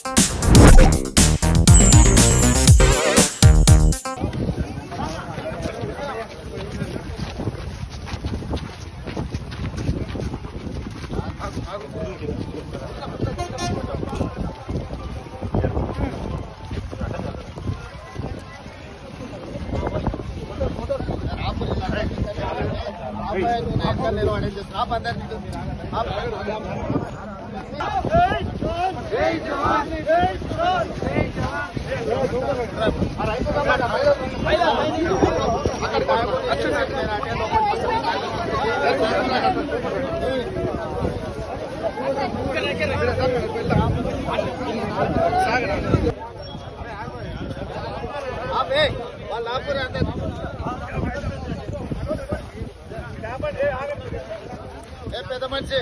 ఏ పెద్ద మనిషి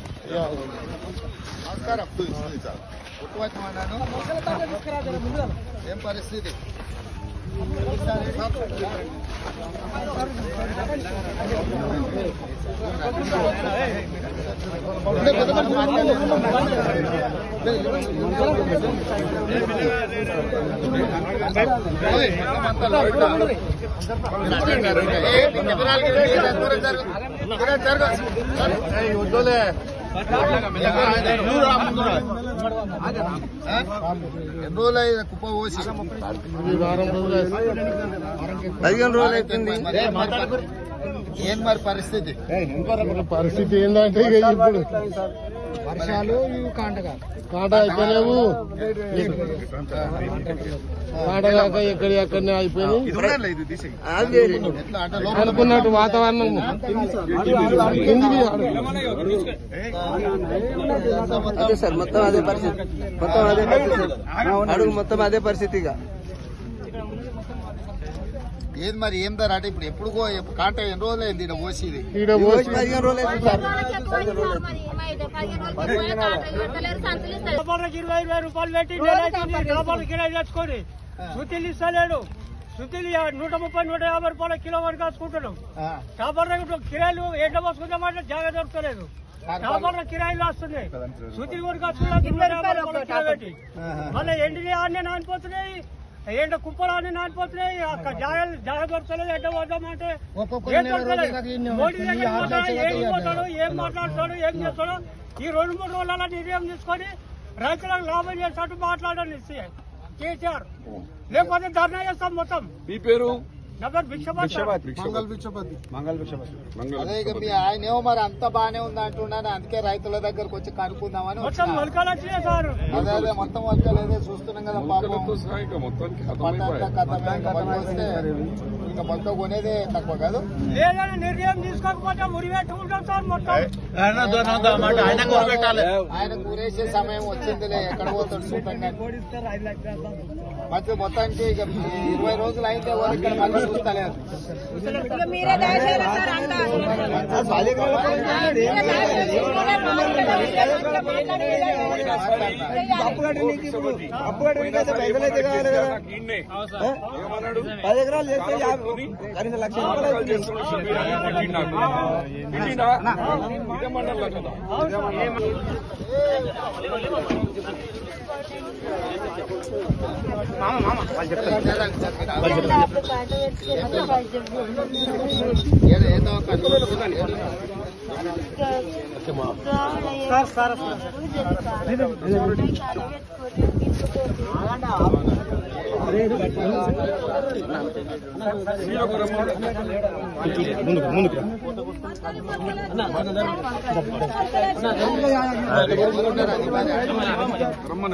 నమస్కారం కుటుంబన్నాను ఏం పరిస్థితి ఉండే పెద్ద మనిషి ఓయ్, అంతా లోపల. ఏ, నీ కెమెరాలకి వెళ్ళి దూరం జరుగు. దూరం జరుగు. ఏయ్, వద్దులే. ఆ? ఎన్ని రోజులు అయింది కుప్ప పోసి పదిహేను రోజులు అవుతుంది ఏం మరి పరిస్థితి పరిస్థితి ఏంటంటే ఇక ఇప్పుడు వర్షాలు కాంటగా కాట అయిపోలేవు కాట కాక ఎక్కడి ఎక్కడనే అయిపోయినాయి అది వేరే. ఎట్లా అంటే లోపల అనుకున్నట్టు వాతావరణం కిందికి అదే సార్ మొత్తం అదే పరిస్థితి మొత్తం అదే పరిస్థితి సార్. అడుగు మొత్తం అదే పరిస్థితి ఇక ఏది మరి ఏం ధర అంటే ఇప్పుడు ఎప్పుడు కో- ఎప్పుడు కాంట ఎన్ని రోజులు అయింది ఈడ పోసేది ఈ ఈడ రోజు పోసి పదిహేను రోజులు అవుతుంది సార్ వ్యాపారానికి ఇరవై ఇరవై రూపాయలు పెట్టి నెల అవుతుంది వ్యాపారం కిరాయి తెచ్చుకొని సుతిలు ఇస్తలేడు సుతిలు నూట ముప్పై నూట యాభై రూపాయల కిలో వరకు కాసుకుంటున్నాం వ్యాపారం కిరాయిలు ఎండ పోసుకుందామంటే జాగ దొరకలేదు వ్యాపారం కిరాయిలు వస్తున్నాయి సుతిలు వరకు కాసుకుంటే మళ్ళీ ఎండిని ఆడనే నానిపోతున్నాయి ఎండ కుప్పలు ఆడనే నానిపోతున్నాయి అక్కడ జాగ జాగ దొరకలేదు ఎండ పోదామంటే ఏం దొరకలేదు. మోడీ దగ్గర పోతాడు, ఏం పోతాడు ఏం మాట్లాడతాడు ఏం చేస్తాడు ఈ రెండు మూడు రోజుల నిర్ణయం తీసుకొని రైతులకు లాభం చేసినట్టు మాట్లాడండి కేసీఆర్ లేకపోతే ధర్నా చేస్తాం మొత్తం మీ పేరు నా పేరు భిక్షపతి అదే ఇక మీ ఆయన ఏమో మరి అంత బానే ఉంది అంటున్నాను అందుకే రైతుల దగ్గరకు వచ్చి కనుక్కుందామని మొత్తం వచ్చిన. మొలకలు వచ్చినాయి సార్ అదే అదే మొత్తం వచ్చలేదే చూస్తున్నాం కదా పాపం మొక్కలతో సహా ఇంకా మొత్తానికి పంట అంతా ఖతమైపోయాయి కథమే, కథమే వస్తే ఇంకా మొత్తం కొనేదే తక్కువ కాదు లేదని నిర్ణయం తీసుకోకపోతే ఉరి పెట్టుకుంటాం సార్ మొత్తం ఆయన ఊరేసే సమయం వచ్చిందిలే ఎక్కడ పోతాడు చూద్దాం మధ్య మొత్తానికి ఇక ఇరవై రోజులు అయితే వాళ్ళు ఇక్కడ మళ్ళీ చూస్తలేదు ఇక మీరే దయచేయాలి సార్ అంతా. మీరే దయచేసి ఈయన్నే. ఏమన్నాడు పది ఎకరాలు చేస్తే యాభై కనీసం లక్ష రూపాయలు అవుతుంది. ఇంటినా? ఇదే మండలం కదా ఏదో ఏదో ఒక రమ్మన్నా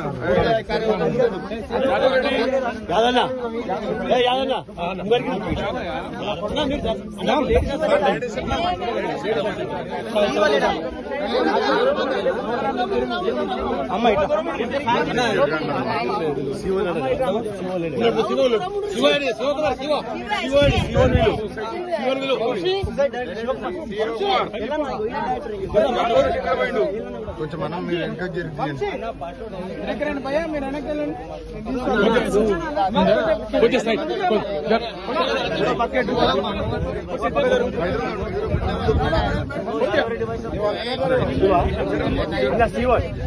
కొంచెం మనం మీరు వెనక జరిపి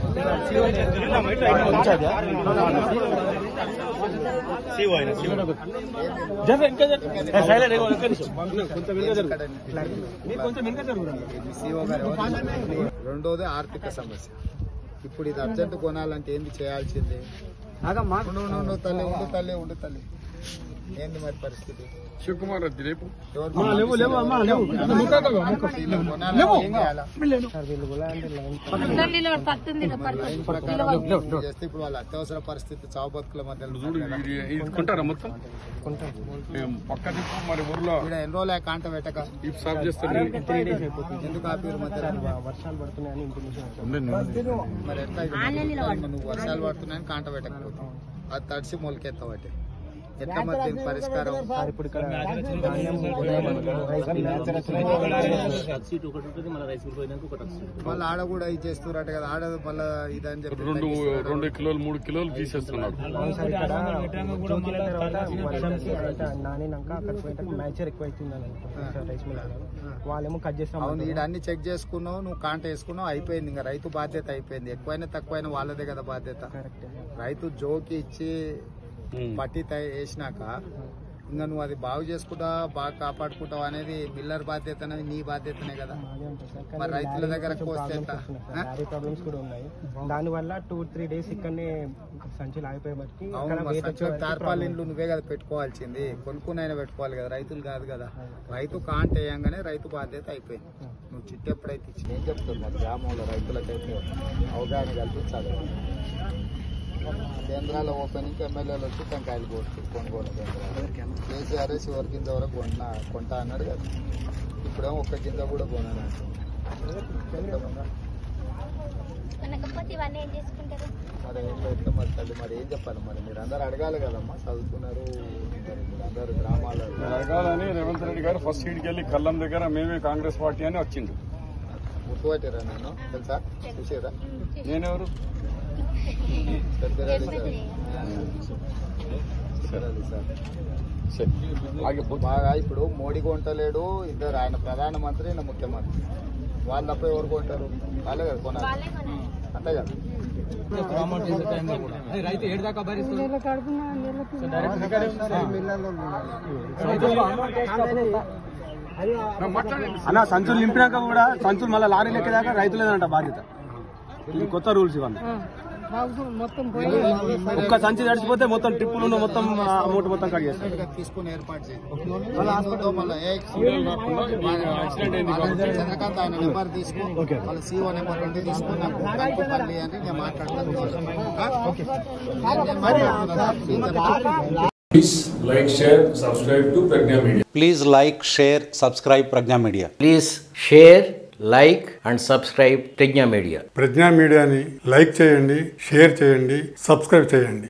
సీఓ గారు రెండోది ఆర్థిక సమస్య ఇప్పుడు ఇది అర్జెంట్ కొనాలంటే ఏంది చేయాల్సింది ఉండు, ఉండు, ఉండు తల్లి ఉండు తల్లి ఉండు తల్లి ఏంది మరి పరిస్థితి శివకుమార్ రెడ్డి రేపు ఎవరు కొనాలంటే ఏం చేయాలా? లైన్ ప్రకారం చేస్తే ఇప్పుడు వాళ్ళ అత్యవసర పరిస్థితి చావు బతుకుల మధ్యలో చూడు ఉన్నారు కదా. ఇది ఇది కొంటారా మొత్తం ఏం పక్క దిక్కు మరి ఊర్లో ఈడ ఎన్ని రోజులు ఆ కాంట పెట్టక ఈ సాఫ్ చేస్తారు ఎందుకు ఆపేరు మధ్యలో మరి ఎట్లా ఇది? నువ్వు వర్షాలు పడుతున్నాయని కాంట పెట్టకపోతావు అది తడిసి మొలకెత్తావు అంటే ఎట్లా మరి దీనికి పరిష్కారం మళ్ళీ ఆడ కూడా ఇది చేస్తున్నట్టు కదా ఆడ మళ్ళీ ఇదని చెప్పి రెండు రెండు కిలోలు మూడు కిలోలు తీసేస్తున్నారు జోకిన తర్వాత వర్షంకి అంతా నానినాక అక్కడ పోయిన మ్యాచర్ ఎక్కువ అవుతుంది రైస్ మిల్ వాళ్ళేమో కట్ చేస్తాం అవును ఈడ అన్ని చెక్ చేసుకున్నావు నువ్వు కాంట వేసుకున్నావు అయిపోయింది ఇంకా రైతు బాధ్యత అయిపోయింది ఎక్కువైనా తక్కువైనా వాళ్ళదే కదా బాధ్యత కరెక్ట్ రైతు జోకి ఇచ్చి పట్టి తయ- వేసినాక ఇంకా నువ్వు అది బాగు చేసుకుంటా బాగా కాపాడుకుంటావు అనేది మిల్లర్ బాధ్యత అనేది నీ బాధ్యతనే కదా అదే ఉంటుంది సార్ మరి రైతుల దగ్గర కోస్తే ఎట్లా? ఆ? లారీ ప్రాబ్లమ్స్ కూడా ఉన్నాయి దాని వల్ల టూ త్రీ డేస్ ఇక్కడనే సంచులు ఆగిపోయే బట్టి అవును ఇక్కడ మా వేట్ సంచులకు తార్పాలు ఇండ్లు నువ్వే కదా పెట్టుకోవాల్సింది కొనుక్కునైనా పెట్టుకోవాలి కదా రైతులు కాదు కదా రైతు కాంట వేయంగానే రైతు బాధ్యత అయిపోయింది నువ్వు చిట్టు ఎప్పుడైతే ఇచ్చి ఏం చెప్తారు మరి గ్రామంలో రైతులకైతే అవగాహన కల్పించాలి కేంద్రాల ఓపెనింగ్ ఎమ్మెల్యేలు వచ్చి టెంకాయలు కోస్తారు కొనుగోలు కేంద్రాలు కేసీఆర్ చివరి గింజ వరకు కొన్నా కొంటా అన్నాడు కదా ఇప్పుడేమో ఒక్క గింజ కూడా కొనని అంటున్నాడు. కొనకపోతే ఇవన్నీ ఏం చేసుకుంటారు మరి ఏం లేదు మరి తల్లి మరి ఏం చెప్పాలి మరి మీరు అందరు అడగాలి కదమ్మా చదువుకున్నారు మరి మీరు అందరు గ్రామాలలో అడగాలని రేవంత్ రెడ్డి గారు ఫస్ట్ సీడ్కి వెళ్ళి కళ్ళం దగ్గర మేమే కాంగ్రెస్ పార్టీ అని వచ్చిండు గుర్తుపట్టారా నేను తెలుసా చూసారా నేనెవరు పెద్దరాలి సార్ పెద్దరాలి సార్ ఆగిపో బాగా ఇప్పుడు మోడీ కొంటలేడు ఇద్దరు ఆయన ప్రధానమంత్రి ఈయన ముఖ్యమంత్రి వాళ్ళు తప్ప ఎవరు కొంటారు వాళ్ళే కదా కొనాలి వాళ్ళే కొనాలి అంతే కదా అన్న సంచులు నింపినాక కూడా సంచులు మళ్ళీ లారీ లెక్కదాకా రైతులేదంట బాధ్యత ఇది కొత్త రూల్స్ ఇవన్నీ ఒక్క సంచి తడిచిపోతే మొత్తం ట్రిప్పులు ఉన్న మొత్తం అమౌంట్ మొత్తం కట్ చేస్తారు ఇక తీసుకుని ఏర్పాటు చేయండి ఏందో మళ్ళీ ఏ చంద్రకాంత్ ఆయన నెంబర్ తీసుకో వాళ్ళ సీఓ నెంబర్ రెండు తీసుకుని నాకు కనుక్కోమల్లి అని నేను మాట్లాడతాను మరి Please like, share, subscribe to Pragna Media. Please like, share, subscribe Pragna Media. Please share like and subscribe Pragna media Pragna మీడియాని లైక్ చేయండి షేర్ చేయండి సబ్స్క్రైబ్ చేయండి